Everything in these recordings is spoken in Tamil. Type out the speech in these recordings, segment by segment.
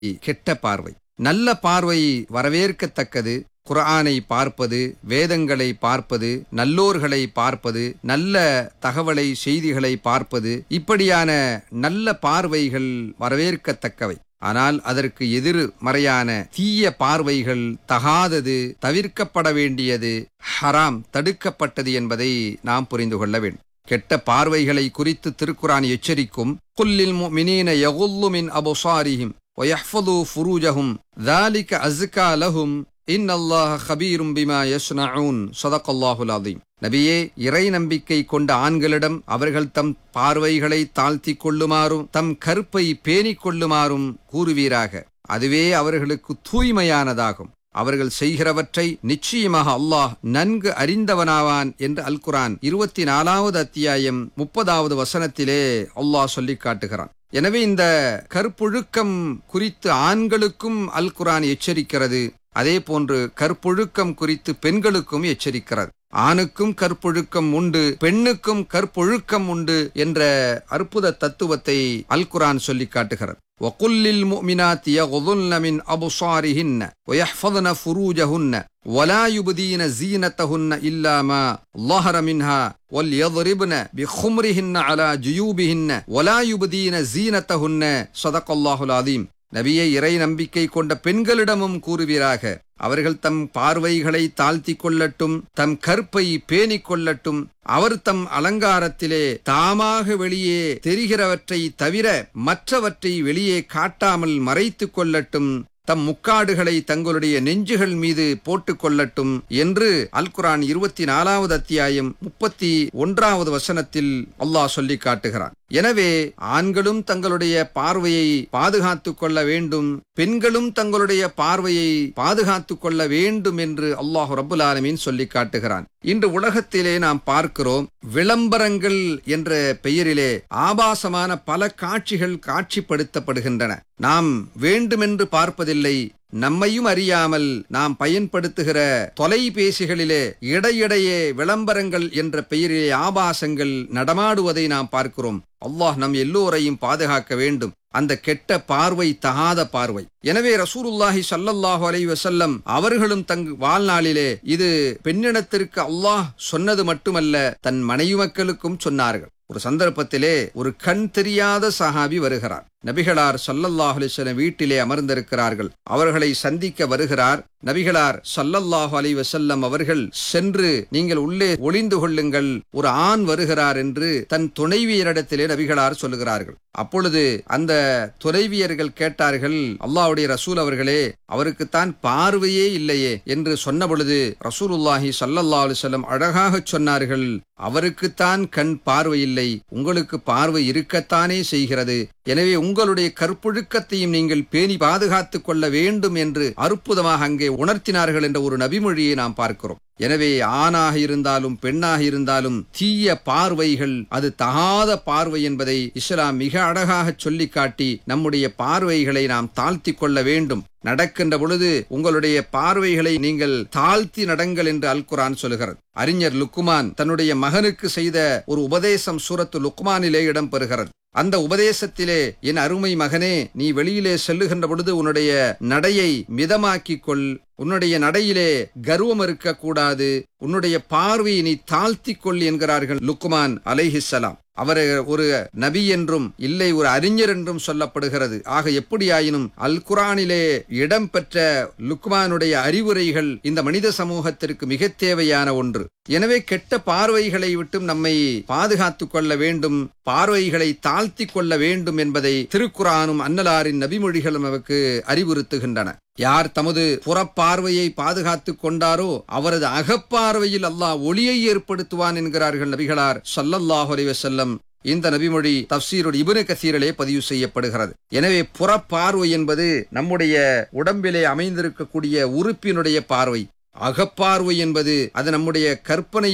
கெட்ட பார்வை நல்ல பார்வை வரவேற்கத்தக்கது குர்ஆனை பார்ப்பது வேதங்களை பார்ப்பது நல்லோர்களை பார்ப்பது நல்ல தகவலை செய்திகளை பார்ப்பது இப்படியான நல்ல பார்வைகள் வரவேற்கத்தக்கவை ஆனால் அதற்கு எதிர்மறையான தீய பார்வைகள் தகாதது தவிர்க்கப்பட வேண்டியது ஹராம் தடுக்கப்பட்டது என்பதை நாம் புரிந்து கொள்ள வேண்டும் கெட்ட பார்வைகளை குறித்து திருக்குரான் எச்சரிக்கும் குல்லில் முஃமினீன யகுல்லு மின் அபுசாரிஹிம் ويحفظوا فروجهم ذلك أزكى لهم إن الله خبير بما يصنعون صدق الله العظيم நபியே இறை நம்பிக்கை கொண்ட ஆண்களிடம் அவர்கள் தம் பார்வைகளை தாழ்த்திக் கொள்ளுமாறும் தம் கருப்பை பேணிக் கொள்ளுமாறும் கூறுவீராக அதுவே அவர்களுக்கு தூய்மையானதாகும் அவர்கள் செய்கிறவற்றை நிச்சயமாக அல்லாஹ் நன்கு அறிந்தவனாவான் என்று அல் குரான் இருபத்தி நாலாவது அத்தியாயம் முப்பதாவது வசனத்திலே அல்லாஹ் சொல்லிக் காட்டுகிறான் எனவே இந்த கற்பொழுக்கம் குறித்து ஆண்களுக்கும் அல் குரான் எச்சரிக்கிறது அதே போன்று கற்பொழுக்கம் குறித்து பெண்களுக்கும் எச்சரிக்கிறது ஆணுக்கும் கற்பொழுக்கம் உண்டு பெண்ணுக்கும் கற்பொழுக்கம் உண்டு என்ற அற்புத தத்துவத்தை அல் குரான் சொல்லி காட்டுகிறது وقل للمؤمنات يغضن من أبصارهن ويحفظن فروجهن ولا يبدين زينتهن إلا ما ظهر منها وليضربن بخمرهن على جيوبهن ولا يبدين زينتهن صدق الله العظيم நபியை இறை நம்பிக்கை கொண்ட பெண்களிடமும் கூறுவீராக அவர்கள் தம் பார்வைகளை தாழ்த்தி கொள்ளட்டும் தம் கற்பை பேணிக் கொள்ளட்டும் அவர் தம் அலங்காரத்திலே தாமாக வெளியே தெரிகிறவற்றை தவிர மற்றவற்றை வெளியே காட்டாமல் மறைத்துக் கொள்ளட்டும் தம் முக்காடுகளை தங்களுடைய நெஞ்சுகள் மீது போட்டுக் கொள்ளட்டும் என்று அல் குரான் இருபத்தி நாலாவது அத்தியாயம் முப்பத்தி ஒன்றாவது வசனத்தில் அல்லாஹ் சொல்லி காட்டுகிறான் எனவே ஆண்களும் தங்களுடைய பார்வையை பாதுகாத்துக் கொள்ள வேண்டும் பெண்களும் தங்களுடைய பார்வையை பாதுகாத்துக் கொள்ள வேண்டும் என்று அல்லாஹு ரபுல் ஆலமீன் சொல்லி காட்டுகிறான் இன்று உலகத்திலே நாம் பார்க்கிறோம் விளம்பரங்கள் என்ற பெயரிலே ஆபாசமான பல காட்சிகள் காட்சிப்படுத்தப்படுகின்றன நாம் வேண்டுமென்று பார்ப்பதில்லை நம்மையும் அறியாமல் நாம் பயன்படுத்துகிற தொலைபேசிகளிலே இடையிடையே விளம்பரங்கள் என்ற பெயரிலே ஆபாசங்கள் நடமாடுவதை நாம் பார்க்கிறோம் அல்லாஹ் நம் எல்லோரையும் பாதுகாக்க வேண்டும் அந்த கெட்ட பார்வை தகாத பார்வை எனவே ரசூலுல்லாஹி சல்லல்லாஹு அலைஹி வஸல்லம் அவர்களும் தங் வாழ்நாளிலே இது பெண்ணினத்திற்கு அல்லாஹ் சொன்னது மட்டுமல்ல தன் மனைவி மக்களுக்கும் சொன்னார்கள் ஒரு சந்தர்ப்பத்திலே ஒரு கண் தெரியாத சஹாபி வருகிறார் நபிகளார் சல்லல்லாஹு அலிஸ்வலம் வீட்டிலே அமர்ந்திருக்கிறார்கள் அவர்களை சந்திக்க வருகிறார் நபிகளார் சல்லல்லாஹு அலி வசல்லம் அவர்கள் சென்று நீங்கள் உள்ளே ஒளிந்து கொள்ளுங்கள் ஒரு ஆண் வருகிறார் என்று தன் துணைவியரிடத்திலே நபிகளார் சொல்லுகிறார்கள் அப்பொழுது அந்த துணைவியர்கள் கேட்டார்கள் அல்லாஹ்வுடைய ரசூல் அவர்களே அவருக்குத்தான் பார்வையே இல்லையே என்று சொன்ன பொழுது ரசூலுல்லாஹி சல்லல்லாஹு அலிஸ்வல்லம் அழகாக சொன்னார்கள் அவருக்குத்தான் கண் பார்வை இல்லை உங்களுக்கு பார்வை இருக்கத்தானே செய்கிறது எனவே உங்களுடைய கற்பொழுக்கத்தையும் நீங்கள் பேணி பாதுகாத்துக் கொள்ள வேண்டும் என்று அற்புதமாக அங்கே உணர்த்தினார்கள் என்ற ஒரு நபிமொழியை நாம் பார்க்கிறோம் எனவே ஆணாக இருந்தாலும் பெண்ணாக இருந்தாலும் தீய பார்வைகள் அது தகாத பார்வை என்பதை இஸ்லாம் மிக அழகாக சொல்லி காட்டி நம்முடைய பார்வைகளை நாம் தாழ்த்தி கொள்ள வேண்டும் நடக்கின்ற பொழுது உங்களுடைய பார்வைகளை நீங்கள் தாழ்த்தி நடங்கள் என்று அல் குரான் சொல்கிறது அறிஞர் லுக்குமான் தன்னுடைய மகனுக்கு செய்த ஒரு உபதேசம் சூரத்து லுக்குமானிலே இடம்பெறுகிறது அந்த உபதேசத்திலே என் அருமை மகனே நீ வெளியிலே செல்லுகின்ற பொழுது உன்னுடைய நடையை மிதமாக்கிக் கொள் உன்னுடைய நடையிலே கர்வம் இருக்கக்கூடாது உன்னுடைய பார்வையை நீ தாழ்த்திக் கொள் என்கிறார்கள் லுக்குமான் அலைஹிஸ்ஸலாம் அவர் ஒரு நபி என்றும் இல்லை ஒரு அறிஞர் என்றும் சொல்லப்படுகிறது ஆக எப்படியாயினும் அல் குரானிலே இடம்பெற்ற லுக்மானுடைய அறிவுரைகள் இந்த மனித சமூகத்திற்கு மிக தேவையான ஒன்று எனவே கெட்ட பார்வைகளை விட்டும் நம்மை பாதுகாத்துக் கொள்ள வேண்டும் பார்வைகளை தாழ்த்தி கொள்ள வேண்டும் என்பதை திருக்குரானும் அன்னலாரின் நபிமொழிகளும் நமக்கு அறிவுறுத்துகின்றன யார் தமது புறப்பார்வையை பாதுகாத்துக் கொண்டாரோ அவரது அகப்பார்வையில் அல்லாஹ் ஒளியை ஏற்படுத்துவான் என்கிறார்கள் நபிகளார் சல்லல்லாஹு அலைஹி வஸல்லம் இந்த நபிமொழி தப்சீருடைய இபுனு கசீரிலே பதிவு செய்யப்படுகிறது எனவே புறப்பார்வை என்பது நம்முடைய உடம்பிலே அமைந்திருக்கக்கூடிய உறுப்பினுடைய பார்வை அகப்பார்வை என்பது அது நம்முடைய கற்பனையிலே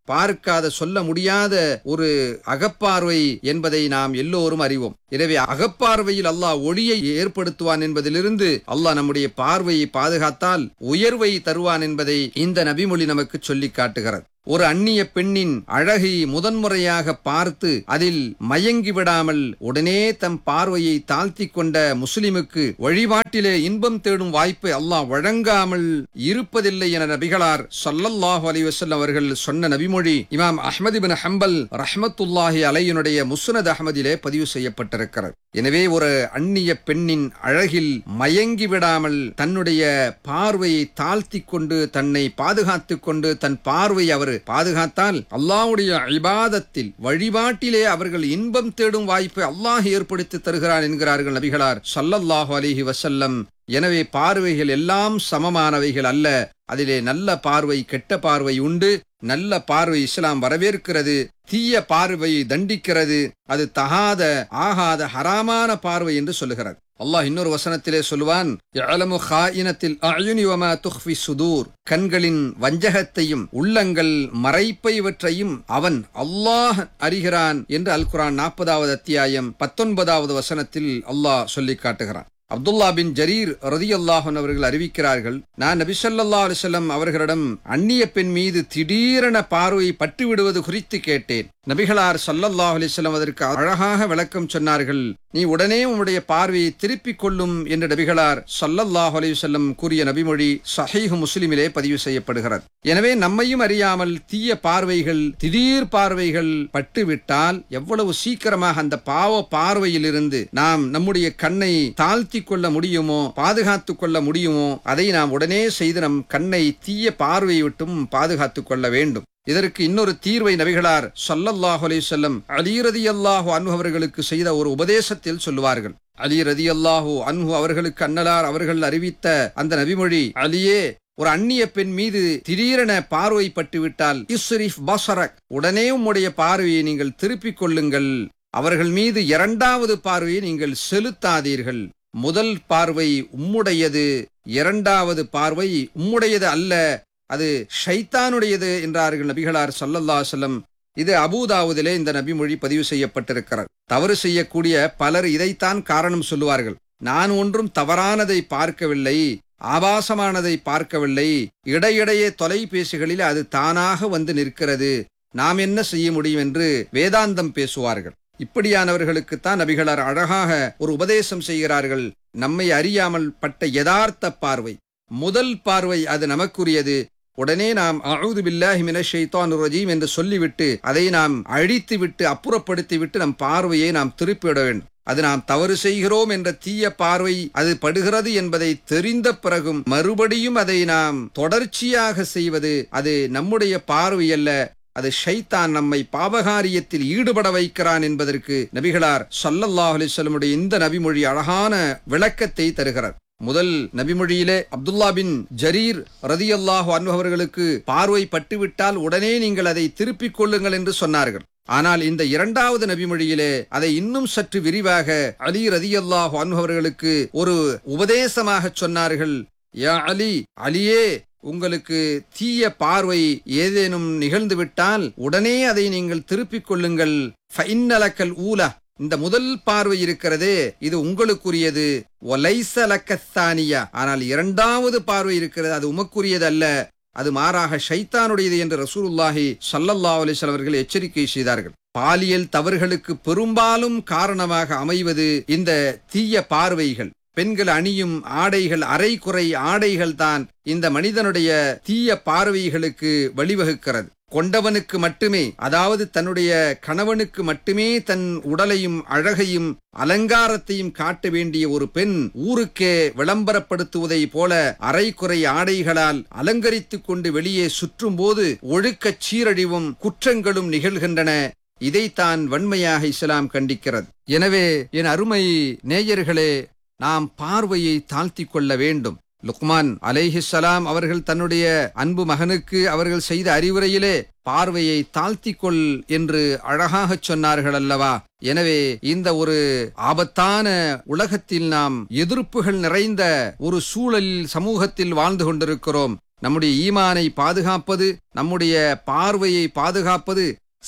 பார்க்காத சொல்ல முடியாத ஒரு அகப்பார்வை என்பதை நாம் எல்லோரும் அறிவோம் எனவே அகப்பார்வையில் அல்லாஹ் ஒளியை ஏற்படுத்துவான் என்பதிலிருந்து அல்லாஹ் நம்முடைய பார்வையை பாதுகாத்தால் உயர்வை தருவான் என்பதை இந்த நபிமொழி நமக்கு சொல்லி காட்டுகிறது ஒரு அந்நிய பெண்ணின் அழகை முதன்முறையாக பார்த்து அதில் மயங்கி விடாமல் உடனே தம் பார்வையை தாழ்த்தி கொண்ட முஸ்லிமுக்கு வழிபாட்டிலே இன்பம் தேடும் வாய்ப்பை அல்லாஹ் வழங்காமல் இருப்பதில்லை என நபிகளார் ஸல்லல்லாஹு அலைஹி வஸல்லம் அவர்கள் சொன்ன நபிமொழி இமாம் அஹ்மது பின் ஹம்பல் ரஹ்மத்துல்லாஹி அலையினுடைய முஸ்னத் அஹ்மதிலே பதிவு செய்யப்பட்டிருக்கிறது எனவே ஒரு அந்நிய பெண்ணின் அழகில் மயங்கி விடாமல் தன்னுடைய பார்வையை தாழ்த்தி கொண்டு தன்னை பாதுகாத்துக் கொண்டு தன் பார்வை அவர் பாதுகாத்தால் அல்லாஹ்வுடைய இபாதத்தில் வழிபாட்டிலே அவர்கள் இன்பம் தேடும் வாய்ப்பை அல்லாஹ் ஏற்படுத்தி தருகிறான் என்கிறார்கள் நபிகளார் ஸல்லல்லாஹு அலைஹி வஸல்லம் எனவே பார்வைகள் எல்லாம் சமமானவைகள் அல்ல அதிலே நல்ல பார்வை கெட்ட பார்வை உண்டு நல்ல பார்வை இஸ்லாம் வரவேற்கிறது தீய பார்வையை தண்டிக்கிறது அது தகாத ஆகாத ஹராமான பார்வை என்று சொல்லுகிறது அல்லாஹ் இன்னொரு வசனத்திலே சொல்லுவான் "யஅலமு ஹாயினத்தில் அயுனி வமா துஃபி சுதூர் கண்களின் வஞ்சகத்தையும் உள்ளங்கள் மறைப்பைவற்றையும் அவன் அல்லாஹ் அறிகிறான் என்று அல் குரான் நாற்பதாவது அத்தியாயம் பத்தொன்பதாவது வசனத்தில் அல்லாஹ் சொல்லி காட்டுகிறான் அப்துல்லா பின் ஜரீர் ரதி அல்லாஹன் அவர்கள் அறிவிக்கிறார்கள் நான் நபிசல்லா அலிசல்லம் அவர்களிடம் அந்நிய பெண் மீது திடீரென பார்வை பட்டு விடுவது குறித்து கேட்டேன் நபிகளார் சல்லல்லாஹ் அலிசல்லம் அதற்கு அழகாக விளக்கம் சொன்னார்கள் நீ உடனே உன்னுடைய பார்வையை திருப்பிக் கொள்ளும் என்று நபிகளார் சல்லல்லாஹ் அலிசல்லம் கூறிய நபிமொழி சஹீஹ் முஸ்லிமிலே பதிவு செய்யப்படுகிறது எனவே நம்மையும் அறியாமல் தீய பார்வைகள் திடீர் பார்வைகள் பட்டுவிட்டால் எவ்வளவு சீக்கிரமாக அந்த பாவ பார்வையிலிருந்து நாம் நம்முடைய கண்ணை தாழ்த்தி கொள்ள முடியுமோ பாதுகாத்துக் கொள்ள முடியுமோ அதை நாம் உடனே செய்து நம் கண்ணை தீய பார்வையை விட்டும் பாதுகாத்துக் கொள்ள வேண்டும் இதற்கு இன்னொரு தீர்வை நபிகளார் ஸல்லல்லாஹு அலைஹி வஸல்லம் அலி ரதியல்லாஹு அன்ஹு அவர்களுக்கு செய்த ஒரு உபதேசத்தில் சொல்லுவார்கள் அலி ரதியல்லாஹு அன்ஹு அவர்களுக்கு அன்னலார் அவர்கள் அறிவித்த அந்த நபிமொழி அலியே ஒரு அந்நிய பெண் மீது திடீரென பார்வை பட்டுவிட்டால் இஸ்ரிஃப் பசரக் உடனே உம்முடைய பார்வையை நீங்கள் திருப்பிக் கொள்ளுங்கள் அவர்கள் மீது இரண்டாவது பார்வையை நீங்கள் செலுத்தாதீர்கள் முதல் பார்வை உம்முடையது இரண்டாவது பார்வை உம்முடையது அல்ல அது ஷைத்தானுடையது என்றார்கள் நபிகளார் சல்லல்லா செல்லம் இது அபூதாவுதிலே இந்த நபிமொழி பதிவு செய்யப்பட்டிருக்கிறது தவறு செய்யக்கூடிய பலர் இதைத்தான் காரணம் சொல்லுவார்கள் நான் ஒன்றும் தவறானதை பார்க்கவில்லை ஆபாசமானதை பார்க்கவில்லை இடையிடையே தொலைபேசிகளில் அது தானாக வந்து நிற்கிறது நாம் என்ன செய்ய முடியும் என்று வேதாந்தம் பேசுவார்கள் இப்படியானவர்களுக்குத்தான் நபிகளார் அழகாக ஒரு உபதேசம் செய்கிறார்கள் நம்மை அறியாமல் பட்ட யதார்த்த பார்வை முதல் பார்வை அது நமக்குரியது உடனே நாம் அவுது பில்லாஹி மினஷ் ஷைத்தானிர் ரஜீம் என்று சொல்லிவிட்டு அதை நாம் அழித்து விட்டு அப்புறப்படுத்தி விட்டு நம் பார்வையை நாம் திருப்பிவிட வேண்டும் அது நாம் தவறு செய்கிறோம் என்ற தீய பார்வை அது படுகிறது என்பதை தெரிந்த பிறகும் மறுபடியும் அதை நாம் தொடர்ச்சியாக செய்வது அது நம்முடைய பார்வை அல்ல அது ஷைத்தான் நம்மை பாவகாரியத்தில் ஈடுபட வைக்கிறான் என்பதற்கு நபிகளார் ஸல்லல்லாஹு அலைஹி வஸல்லமுடைய இந்த நபிமொழி அழகான விளக்கத்தை தருகிறார் முதல் நபிமொழியிலே அப்துல்லா பின் ஜரீர் ரதியல்லாஹு அன்ஹு அவர்களுக்கு பார்வை பட்டுவிட்டால் உடனே நீங்கள் அதை திருப்பிக் கொள்ளுங்கள் என்று சொன்னார்கள் ஆனால் இந்த இரண்டாவது நபிமொழியிலே அதை இன்னும் சற்று விரிவாக அலி ரதியல்லாஹு அன்ஹு அவர்களுக்கு ஒரு உபதேசமாக சொன்னார்கள் யா அலி அலியே உங்களுக்கு தீய பார்வை ஏதேனும் நிகழ்ந்து விட்டால் உடனே அதை நீங்கள் திருப்பிக் கொள்ளுங்கள் ஃபைன்னலக்கல் ஊலா இந்த முதல் பார்வை இருக்கிறதே இது உங்களுக்குரியது ஒலைசலக்கத்தானியா ஆனால் இரண்டாவது பார்வை இருக்கிறது அது உமக்குரியது அல்ல அது மாறாக ஷைத்தானுடையது என்று ரசூலுல்லாஹி ஸல்லல்லாஹு அலைஹி வஸல்லம் அவர்கள் எச்சரிக்கை செய்தார்கள் பாலியல் தவறுகளுக்கு பெரும்பாலும் காரணமாக அமைவது இந்த தீய பார்வைகள் பெண்கள் அணியும் ஆடைகள் அரைக்குறை ஆடைகள் தான் இந்த மனிதனுடைய தீய பார்வைகளுக்கு வழிவகுக்கிறது கொண்டவனுக்கு மட்டுமே அதாவது தன்னுடைய கணவனுக்கு மட்டுமே தன் உடலையும் அழகையும் அலங்காரத்தையும் காட்ட வேண்டிய ஒரு பெண் ஊருக்கே விளம்பரப்படுத்துவதை போல அரைக்குறை ஆடைகளால் அலங்கரித்துக் கொண்டு வெளியே சுற்றும் போது ஒழுக்கச் சீரழிவும் குற்றங்களும் நிகழ்கின்றன இதைத்தான் வன்மையாக இஸ்லாம் கண்டிக்கிறது எனவே என் அருமை நேயர்களே நாம் பார்வையை தாழ்த்தி கொள்ள வேண்டும் லுக்மான் அலைஹிஸ்ஸலாம் அவர்கள் தன்னுடைய அன்பு மகனுக்கு அவர்கள் செய்த அறிவுரையிலே பார்வையை தாழ்த்திக் கொள் என்று அழகாகச் சொன்னார்கள் அல்லவா எனவே இந்த ஒரு ஆபத்தான உலகத்தில் நாம் எதிர்ப்புகள் நிறைந்த ஒரு சூழலில் சமூகத்தில் வாழ்ந்து கொண்டிருக்கிறோம் நம்முடைய ஈமானை பாதுகாப்பது நம்முடைய பார்வையை பாதுகாப்பது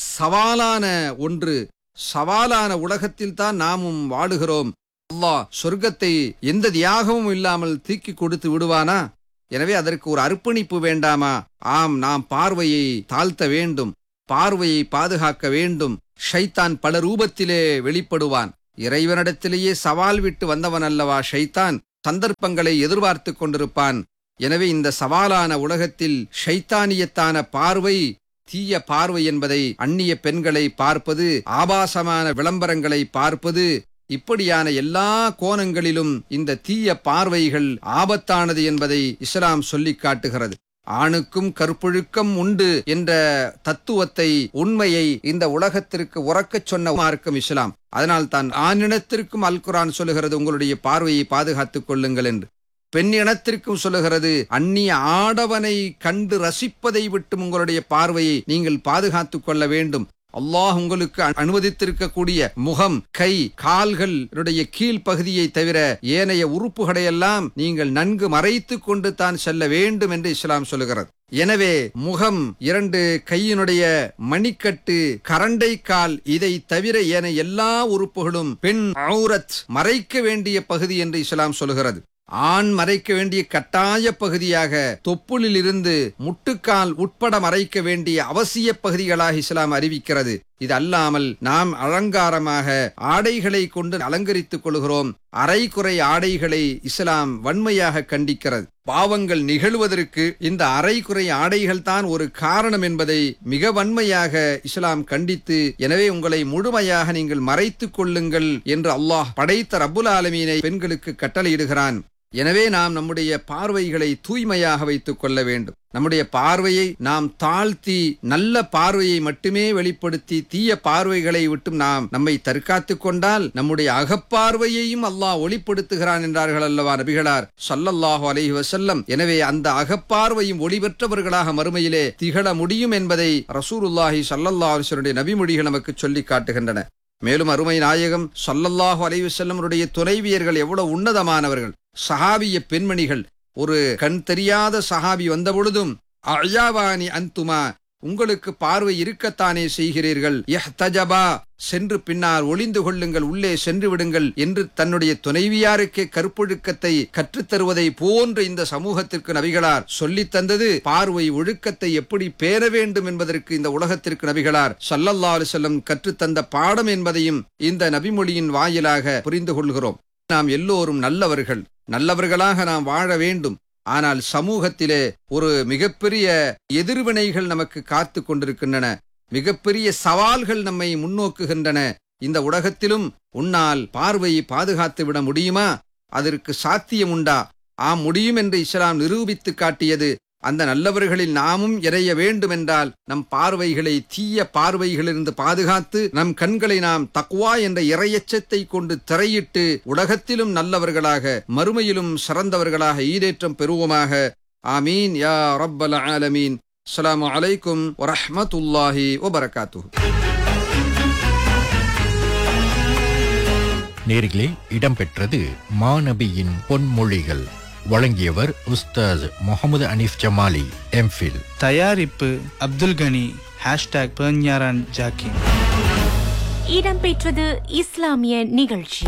சவாலான ஒன்று சவாலான உலகத்தில் தான் நாமும் வாழுகிறோம் அல்லாஹ் சொர்க்கத்தை எந்த தியாகமும் இல்லாமல் தூக்கி கொடுத்து விடுவானா எனவே அதற்கு ஒரு அர்ப்பணிப்பு வேண்டாமா ஆம் நாம் பார்வையை தாழ்த்த வேண்டும் பார்வையை பாதுகாக்க வேண்டும் ஷைத்தான் பல ரூபத்திலே வெளிப்படுவான் இறைவனிடத்திலேயே சவால் விட்டு வந்தவன் அல்லவா ஷைத்தான் சந்தர்ப்பங்களை எதிர்பார்த்து கொண்டிருப்பான் எனவே இந்த சவாலான உலகத்தில் ஷைத்தானியத்தான பார்வை தீய பார்வை என்பதை அந்நிய பெண்களை பார்ப்பது ஆபாசமான விளம்பரங்களை பார்ப்பது இப்படியான எல்லா கோணங்களிலும் இந்த தீய பார்வைகள் ஆபத்தானது என்பதை இஸ்லாம் சொல்லிக் காட்டுகிறது ஆணுக்கும் கற்பொழுக்கம் உண்டு என்ற தத்துவத்தை உண்மையை இந்த உலகத்திற்கு உறக்கச் சொன்ன மார்க்கம் இஸ்லாம் அதனால் தான் ஆணினத்திற்கும் அல் குரான் சொல்லுகிறது உங்களுடைய பார்வையை பாதுகாத்துக் கொள்ளுங்கள் என்று பெண் இனத்திற்கும் சொல்லுகிறது அந்நிய ஆடவனை கண்டு ரசிப்பதை விட்டு உங்களுடைய பார்வையை நீங்கள் பாதுகாத்துக் கொள்ள வேண்டும் அல்லாஹ் உங்களுக்கு அனுமதித்திருக்கக்கூடிய முகம் கை கால்களுடைய கீழ்ப்பகுதியை தவிர ஏனைய உறுப்புகளையெல்லாம் நீங்கள் நன்கு மறைத்து கொண்டு தான் செல்ல வேண்டும் என்று இஸ்லாம் சொல்லுகிறது எனவே முகம் இரண்டு கையினுடைய மணிக்கட்டு கரண்டை கால் இதை தவிர ஏன எல்லா உறுப்புகளும் பெண் ஔரத் மறைக்க வேண்டிய பகுதி என்று இஸ்லாம் சொல்லுகிறது ஆண் மறைக்க வேண்டிய கட்டாய பகுதியாக தொப்புளில் இருந்து முட்டுக்கால் உட்பட மறைக்க வேண்டிய அவசிய பகுதிகளாக இஸ்லாம் அறிவிக்கிறது இது அல்லாமல் நாம் அலங்காரமாக ஆடைகளை கொண்டு அலங்கரித்துக் கொள்கிறோம் அரைக்குறை ஆடைகளை இஸ்லாம் வன்மையாக கண்டிக்கிறது பாவங்கள் நிகழ்வதற்கு இந்த அரைக்குறை ஆடைகள் தான் ஒரு காரணம் என்பதை மிக வன்மையாக இஸ்லாம் கண்டித்து எனவே உங்களை முழுமையாக நீங்கள் மறைத்துக் கொள்ளுங்கள் என்று அல்லாஹ் படைத்த ரப்புல் ஆலமீனை பெண்களுக்கு கட்டளையிடுகிறான் எனவே நாம் நம்முடைய பார்வைகளை தூய்மையாக வைத்துக் கொள்ள வேண்டும் நம்முடைய பார்வையை நாம் தாழ்த்தி நல்ல பார்வையை மட்டுமே வெளிப்படுத்தி தீய பார்வைகளை விட்டும் நாம் நம்மை தற்காத்துக் கொண்டால் நம்முடைய அகப்பார்வையையும் அல்லாஹ் ஒளிப்படுத்துகிறான் என்றார்கள் அல்லவா நபிகளார் சல்லல்லாஹு அலைஹி வசல்லம் எனவே அந்த அகப்பார்வையும் ஒளிபெற்றவர்களாக மறுமையிலே திகழ முடியும் என்பதை ரசூலுல்லாஹி சல்லல்லாஹுடைய நபிமொழிகள் நமக்கு சொல்லி காட்டுகின்றன மேலும் அருமை நாயகம் சல்லல்லாஹு அலைஹி வஸல்லமுடைய துணைவியர்கள் எவ்வளவு உன்னதமானவர்கள் சஹாபிய பெண்மணிகள் ஒரு கண் தெரியாத சஹாபி வந்த பொழுதும் அழாவானி அந்துமா உங்களுக்கு பார்வை இருக்கத்தானே செய்கிறீர்கள் தஜபா சென்று பின்னால் ஒளிந்து கொள்ளுங்கள் உள்ளே சென்று விடுங்கள் என்று தன்னுடைய துணைவியாருக்கே கற்பொழுக்கத்தை கற்றுத்தருவதை போன்ற இந்த சமூகத்திற்கு நபிகளார் சொல்லித் தந்தது பார்வை ஒழுக்கத்தை எப்படி பேர வேண்டும் என்பதற்கு இந்த உலகத்திற்கு நபிகளார் சல்லல்லா செல்லம் கற்றுத்தந்த பாடம் என்பதையும் இந்த நபிமொழியின் வாயிலாக புரிந்து கொள்கிறோம் நாம் எல்லோரும் நல்லவர்கள் நல்லவர்களாக நாம் வாழ வேண்டும் ஆனால் சமூகத்திலே ஒரு மிகப்பெரிய எதிர்வினைகள் நமக்கு காத்து கொண்டிருக்கின்றன மிகப்பெரிய சவால்கள் நம்மை முன்னோக்குகின்றன இந்த உலகத்திலும் உன்னால் பார்வையை பாதுகாத்து விட முடியுமா அதற்கு சாத்தியம் உண்டா ஆம் முடியும் என்று இஸ்லாம் நிரூபித்து காட்டியது அந்த நல்லவர்களில் நாமும் இறைய வேண்டுமென்றால் நம் பார்வைகளை தீய பார்வைகளிலிருந்து பாதுகாத்து நம் கண்களை நாம் தக்குவா என்ற இறையச்சத்தை கொண்டு திரையிட்டு உலகத்திலும் நல்லவர்களாக மறுமையிலும் சிறந்தவர்களாக ஈடேற்றம் பெறுவோமாக ஆமீன் யா ரப்பல் ஆலமீன் அஸ்ஸலாமு அலைக்கும் வரஹ்மத்துல்லாஹி வபரகாத்துஹு நேரிலே இடம்பெற்றது மாநபியின் பொன்மொழிகள் வழங்கியவர் உஸ்தாஸ் முகமது அனீஃப் ஜமாலி எம்ஃபில் தயாரிப்பு அப்துல் கனி ஹேஷ்டாக் பேஞ்ஞாரான் ஜாக்கின் இடம்பெற்றது இஸ்லாமிய நிகழ்ச்சி